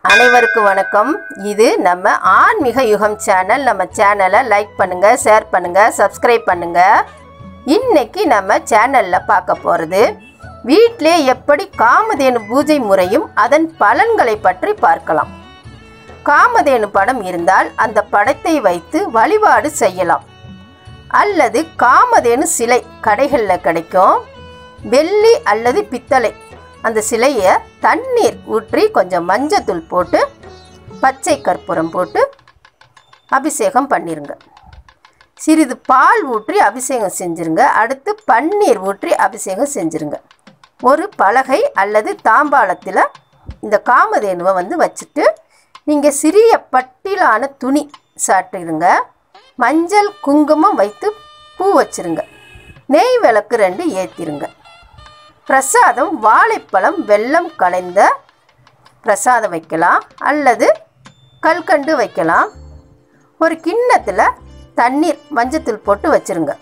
அனைவருக்கும் வணக்கம் இது நம்ம ஆன்மீக யுகம் சேனல் நம்ம சேனலை லைக் பண்ணுங்க ஷேர் பண்ணுங்க சப்ஸ்கிரைப் பண்ணுங்க இன்னைக்கு நம்ம சேனல்ல பார்க்க போறது வீட்டிலே எப்படி காமதேனு பூஜை முறையும் அதன் பலன்களை பற்றி பார்க்கலாம் காமதேனு படம் இருந்தால் அந்த படத்தை வைத்து வழிபாடு செய்யலாம் அல்லது காமதேனு சிலை கடைகளில் கிடைக்கும் வெள்ளி அல்லது பித்தளை அந்த சிலையை தண்ணீர் ஊற்றி கொஞ்சம் மஞ்சத்தூள் போட்டு பச்சை கற்பூரம் போட்டு அபிஷேகம் பண்ணிருங்க சிறிது பால் ஊற்றி அபிஷேகம் செஞ்சுருங்க அடுத்து பன்னீர் ஊற்றி அபிஷேகம் செஞ்சுருங்க ஒரு பலகை அல்லது தாம்பாளத்தில் இந்த காமதேனுவை வந்து வச்சுட்டு நீங்கள் சிறிய பட்டிலான துணி சாட்டிடுங்க மஞ்சள் குங்குமம் வைத்து பூ வச்சிருங்க நெய் விளக்கு ரெண்டு ஏற்றிருங்க பிரசாதம் வாழைப்பழம் வெல்லம் கலைந்த பிரசாதம் வைக்கலாம் அல்லது கல்கண்டு வைக்கலாம் ஒரு கிண்ணத்தில் தண்ணீர் மஞ்சத்தூள் போட்டு வச்சிருங்க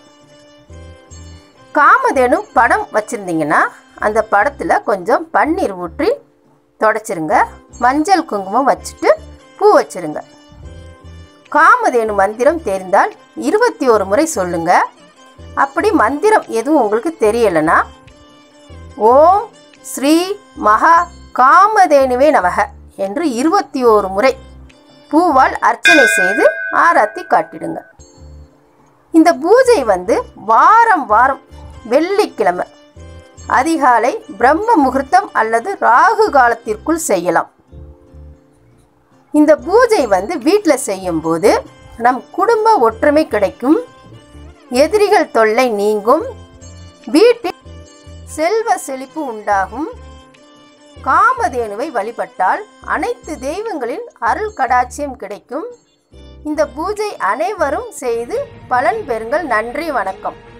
காமதேனு படம் வச்சுருந்தீங்கன்னா அந்த படத்தில் கொஞ்சம் பன்னீர் ஊற்றி தொடச்சிருங்க மஞ்சள் குங்குமம் வச்சுட்டு பூ வச்சிருங்க காமதேனு மந்திரம் தெரிந்தால் இருபத்தி ஒரு முறை சொல்லுங்க அப்படி மந்திரம் எதுவும் உங்களுக்கு தெரியலைன்னா ஓம் ஸ்ரீ மகா காமதேனுவே நமக என்று இருபத்தி ஓரு முறை பூவால் அர்ச்சனை செய்து ஆராத்தி காட்டிடுங்க இந்த பூஜை வந்து வாரம் வாரம் வெள்ளிக்கிழமை அதிகாலை பிரம்ம முகூர்த்தம் அல்லது ராகு காலத்திற்குள் செய்யலாம் இந்த பூஜை வந்து வீட்டில் செய்யும்போது நம் குடும்ப ஒற்றுமை கிடைக்கும் எதிரிகள் தொல்லை நீங்கும் வீட்டில் செல்வ செழிப்பு உண்டாகும் காமதேனுவை வழிபட்டால் அனைத்து தெய்வங்களின் அருள் கடாட்சியம் கிடைக்கும் இந்த பூஜை அனைவரும் செய்து பலன் பெறுங்கள் நன்றி வணக்கம்